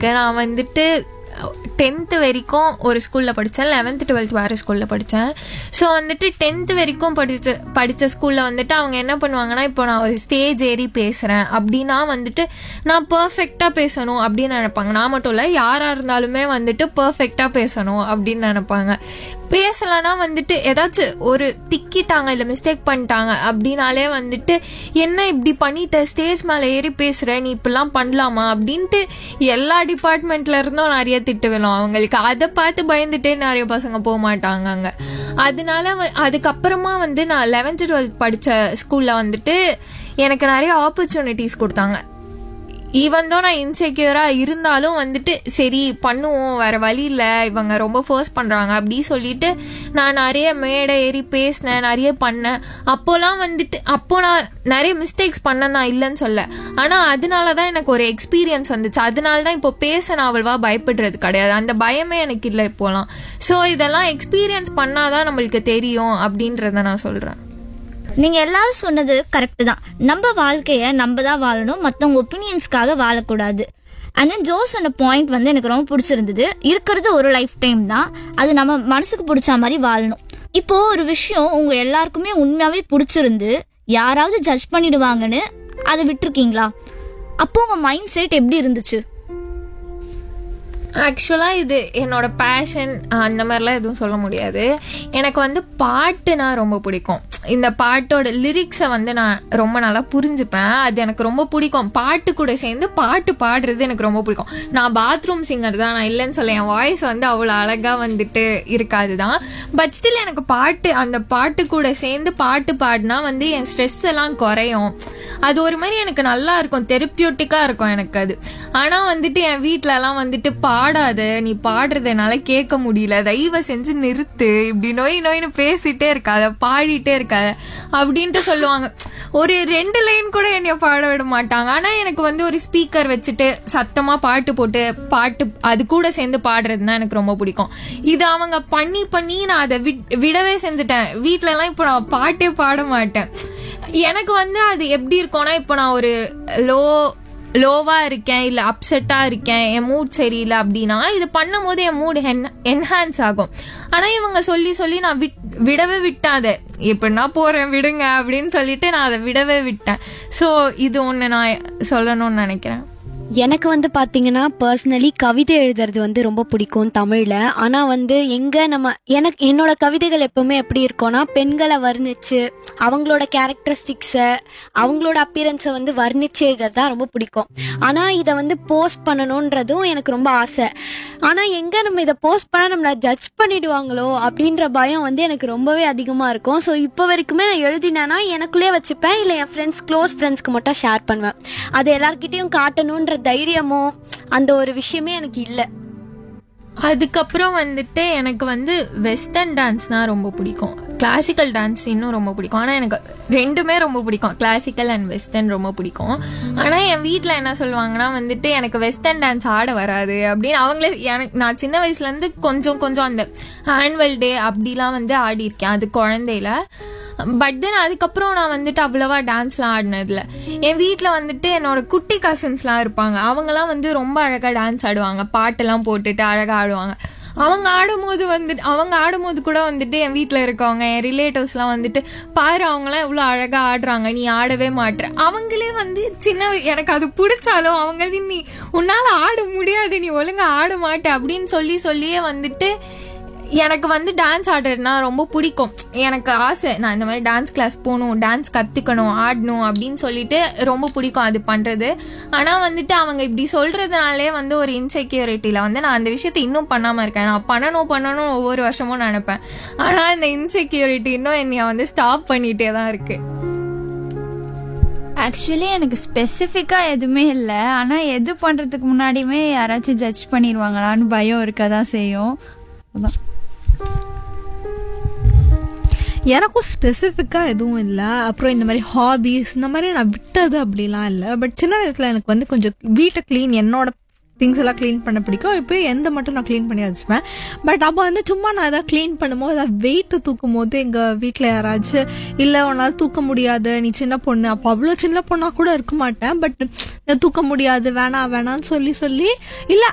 இருக்கு நான் வந்துட்டு டென்த்து வரைக்கும் ஒரு ஸ்கூலில் படித்தேன் லெவன்த்து டுவெல்த் வேறு ஸ்கூலில் படித்தேன் ஸோ வந்துட்டு டென்த்து வரைக்கும் படித்த படித்த ஸ்கூலில் வந்துட்டு அவங்க என்ன பண்ணுவாங்கன்னா இப்போ நான் ஒரு ஸ்டேஜ் ஏறி பேசுகிறேன் அப்படின்னா வந்துட்டு நான் பர்ஃபெக்டாக பேசணும் அப்படின்னு நினைப்பாங்க நான் மட்டும் இல்லை யாராக இருந்தாலுமே வந்துட்டு பர்ஃபெக்டாக பேசணும் அப்படின்னு நினைப்பாங்க பேசலைன்னா வந்துட்டு ஏதாச்சும் ஒரு திக்கிட்டாங்க இல்லை மிஸ்டேக் பண்ணிட்டாங்க அப்படின்னாலே வந்துட்டு என்ன இப்படி பண்ணிட்ட ஸ்டேஜ் மேலே ஏறி பேசுகிற நீ இப்படிலாம் பண்ணலாமா அப்படின்ட்டு எல்லா டிபார்ட்மெண்ட்ல இருந்தும் நிறைய திட்டு விழும் அவங்களுக்கு அதை பார்த்து பயந்துட்டே நிறைய பசங்க போக மாட்டாங்க அங்க அதனால வ- அதுக்கப்புறமா வந்து நான் லெவன்த்து டுவெல்த் படித்த ஸ்கூலில் வந்துட்டு எனக்கு நிறைய ஆப்பர்ச்சுனிட்டிஸ் கொடுத்தாங்க ஈவன் தான் நான் இன்செக்யூராக இருந்தாலும் வந்துட்டு சரி பண்ணுவோம் வேற வழி இல்லை இவங்க ரொம்ப ஃபோர்ஸ் பண்ணுறாங்க அப்படி சொல்லிட்டு நான் நிறைய மேடை ஏறி பேசினேன் நிறைய பண்ணேன் அப்போலாம் வந்துட்டு அப்போ நான் நிறைய மிஸ்டேக்ஸ் பண்ணேன் நான் இல்லைன்னு சொல்ல ஆனால் அதனால தான் எனக்கு ஒரு எக்ஸ்பீரியன்ஸ் வந்துச்சு அதனால தான் இப்போ பேச நான் அவ்வளவா பயப்படுறது கிடையாது அந்த பயமே எனக்கு இல்லை இப்போலாம் ஸோ இதெல்லாம் எக்ஸ்பீரியன்ஸ் பண்ணாதான் நம்மளுக்கு தெரியும் அப்படின்றத நான் சொல்கிறேன் நீங்க எல்லாரும் சொன்னது கரெக்ட் தான் நம்ம வாழ்க்கைய நம்ம தான் வாழணும் மத்தவங்க ஒப்பீனியன்ஸ்க்காக வாழக்கூடாது அண்ட் தென் ஜோ சொன்ன பாயிண்ட் வந்து எனக்கு ரொம்ப பிடிச்சிருந்தது இருக்கிறது ஒரு லைஃப் டைம் தான் அது நம்ம மனசுக்கு பிடிச்ச மாதிரி வாழணும் இப்போ ஒரு விஷயம் உங்க எல்லாருக்குமே உண்மையாவே பிடிச்சிருந்து யாராவது ஜட்ஜ் பண்ணிடுவாங்கன்னு அதை விட்டுருக்கீங்களா அப்போ உங்க மைண்ட் செட் எப்படி இருந்துச்சு ஆக்சுவலாக இது என்னோட பேஷன் அந்த மாதிரிலாம் எதுவும் சொல்ல முடியாது எனக்கு வந்து பாட்டுனா ரொம்ப பிடிக்கும் இந்த பாட்டோட லிரிக்ஸை வந்து நான் ரொம்ப நல்லா புரிஞ்சுப்பேன் அது எனக்கு ரொம்ப பிடிக்கும் பாட்டு கூட சேர்ந்து பாட்டு பாடுறது எனக்கு ரொம்ப பிடிக்கும் நான் பாத்ரூம் சிங்கர் தான் நான் இல்லைன்னு சொல்ல என் வாய்ஸ் வந்து அவ்வளோ அழகாக வந்துட்டு இருக்காது தான் பட் ஸ்டில் எனக்கு பாட்டு அந்த பாட்டு கூட சேர்ந்து பாட்டு பாடினா வந்து என் ஸ்ட்ரெஸ் எல்லாம் குறையும் அது ஒரு மாதிரி எனக்கு நல்லா இருக்கும் தெரப்பியூட்டிக்காக இருக்கும் எனக்கு அது ஆனால் வந்துட்டு என் வீட்டிலலாம் வந்துட்டு பாடாத நீ பாடுறத என்னால் கேட்க முடியல தயவு செஞ்சு நிறுத்து இப்படி நோய் நோயின்னு பேசிட்டே இருக்காத பாடிட்டே இருக்காத அப்படின்ட்டு சொல்லுவாங்க ஒரு ரெண்டு லைன் கூட என்னைய பாட விட மாட்டாங்க ஆனால் எனக்கு வந்து ஒரு ஸ்பீக்கர் வச்சுட்டு சத்தமாக பாட்டு போட்டு பாட்டு அது கூட சேர்ந்து பாடுறதுனா எனக்கு ரொம்ப பிடிக்கும் இது அவங்க பண்ணி பண்ணி நான் அதை விட்- விடவே செஞ்சுட்டேன் வீட்டிலலாம் இப்போ நான் பாட்டே பாட மாட்டேன் எனக்கு வந்து அது எப்படி இருக்கும்னா இப்போ நான் ஒரு லோ லோவா இருக்கேன் இல்ல அப்செட்டா இருக்கேன் என் மூட் சரியில்லை அப்படின்னா இது பண்ணும்போது என் மூட் என்ஹான்ஸ் ஆகும் ஆனா இவங்க சொல்லி சொல்லி நான் விட் விடவே விட்டேன் அதை எப்படின்னா போறேன் விடுங்க அப்படின்னு சொல்லிட்டு நான் அதை விடவே விட்டேன் ஸோ இது ஒன்று நான் சொல்லணும்னு நினைக்கிறேன் எனக்கு வந்து பார்த்தீங்கன்னா பர்சனலி கவிதை எழுதுறது வந்து ரொம்ப பிடிக்கும் தமிழில் ஆனால் வந்து எங்கே நம்ம எனக்கு என்னோட கவிதைகள் எப்பவுமே எப்படி இருக்கும்னா பெண்களை வர்ணிச்சு அவங்களோட கேரக்டரிஸ்டிக்ஸை அவங்களோட அப்பியரன்ஸை வந்து வர்ணிச்சு எழுதுறது தான் ரொம்ப பிடிக்கும் ஆனால் இதை வந்து போஸ்ட் பண்ணணுன்றதும் எனக்கு ரொம்ப ஆசை ஆனால் எங்கே நம்ம இதை போஸ்ட் பண்ணால் நம்மளை ஜட்ஜ் பண்ணிடுவாங்களோ அப்படின்ற பயம் வந்து எனக்கு ரொம்பவே அதிகமாக இருக்கும் ஸோ இப்போ வரைக்குமே நான் எழுதினேன்னா எனக்குள்ளே வச்சுப்பேன் இல்லை என் ஃப்ரெண்ட்ஸ் க்ளோஸ் ஃப்ரெண்ட்ஸ்க்கு மட்டும் ஷேர் பண்ணுவேன் அது எல்லார்கிட்டயும் காட்டணுன்ற தைரியமோ அந்த ஒரு விஷயமே எனக்கு இல்லை அதுக்கப்புறம் வந்துட்டு எனக்கு வந்து வெஸ்டர்ன் டான்ஸ்னா ரொம்ப பிடிக்கும் கிளாசிக்கல் டான்ஸ் இன்னும் ரொம்ப பிடிக்கும் ஆனால் எனக்கு ரெண்டுமே ரொம்ப பிடிக்கும் கிளாசிக்கல் அண்ட் வெஸ்டர்ன் ரொம்ப பிடிக்கும் ஆனால் என் வீட்டில் என்ன சொல்லுவாங்கன்னா வந்துட்டு எனக்கு வெஸ்டர்ன் டான்ஸ் ஆட வராது அப்படின்னு அவங்களே எனக்கு நான் சின்ன வயசுலேருந்து கொஞ்சம் கொஞ்சம் அந்த ஆனுவல் டே அப்படிலாம் வந்து ஆடி இருக்கேன் அது குழந்தையில பட் தென் அதுக்கப்புறம் நான் வந்துட்டு அவ்வளவா டான்ஸ்லாம் ஆடினதில்ல என் வீட்டில் வந்துட்டு என்னோட குட்டி கசின்ஸ்லாம் இருப்பாங்க அவங்கலாம் வந்து ரொம்ப அழகாக டான்ஸ் ஆடுவாங்க பாட்டெல்லாம் போட்டுட்டு அழகாக ஆடுவாங்க அவங்க ஆடும்போது வந்துட்டு அவங்க ஆடும்போது கூட வந்துட்டு என் வீட்டில் இருக்கவங்க என் ரிலேட்டிவ்ஸ்லாம் வந்துட்டு பாரு அவங்களாம் இவ்வளோ அழகாக ஆடுறாங்க நீ ஆடவே மாட்ற அவங்களே வந்து சின்ன வய- எனக்கு அது பிடிச்சாலும் அவங்க நீ உன்னால் ஆட முடியாது நீ ஒழுங்கா ஆட மாட்ட அப்படின்னு சொல்லி சொல்லியே வந்துட்டு எனக்கு வந்து டான்ஸ் ஆடுறதுனா ரொம்ப பிடிக்கும் எனக்கு ஆசை நான் இந்த மாதிரி டான்ஸ் கிளாஸ் போகணும் டான்ஸ் கற்றுக்கணும் ஆடணும் அப்படின்னு சொல்லிட்டு ரொம்ப பிடிக்கும் அது பண்ணுறது ஆனால் வந்துட்டு அவங்க இப்படி சொல்கிறதுனாலே வந்து ஒரு இன்செக்யூரிட்டியில் வந்து நான் அந்த விஷயத்தை இன்னும் பண்ணாமல் இருக்கேன் நான் பண்ணணும் பண்ணணும் ஒவ்வொரு வருஷமும் நினைப்பேன் ஆனால் இந்த இன்செக்யூரிட்டி இன்னும் என்னைய வந்து ஸ்டாப் பண்ணிகிட்டே தான் இருக்குது ஆக்சுவலி எனக்கு ஸ்பெசிஃபிக்காக எதுவுமே இல்லை ஆனால் எது பண்ணுறதுக்கு முன்னாடியுமே யாராச்சும் ஜட்ஜ் பண்ணிடுவாங்களான்னு பயம் இருக்க தான் செய்யும் அதான் எனக்கும் ஸ்பெசிஃபிக்காக எதுவும் இல்லை அப்புறம் இந்த மாதிரி ஹாபீஸ் இந்த மாதிரி நான் விட்டது அப்படிலாம் இல்லை பட் சின்ன வயசில் எனக்கு வந்து கொஞ்சம் வீட்டை க்ளீன் என்னோட திங்ஸ் எல்லாம் க்ளீன் பண்ண பிடிக்கும் இப்போ எந்த மட்டும் நான் க்ளீன் பண்ணி வச்சுப்பேன் பட் அப்போ வந்து சும்மா நான் எதாவது க்ளீன் பண்ணும்போது அதை வெயிட்டு தூக்கும் போது எங்கள் வீட்டில் யாராச்சும் இல்லை உன்னால் தூக்க முடியாது நீ சின்ன பொண்ணு அப்போ அவ்வளோ சின்ன பொண்ணாக கூட இருக்க மாட்டேன் பட் தூக்க முடியாது வேணாம் வேணாம்னு சொல்லி சொல்லி இல்லை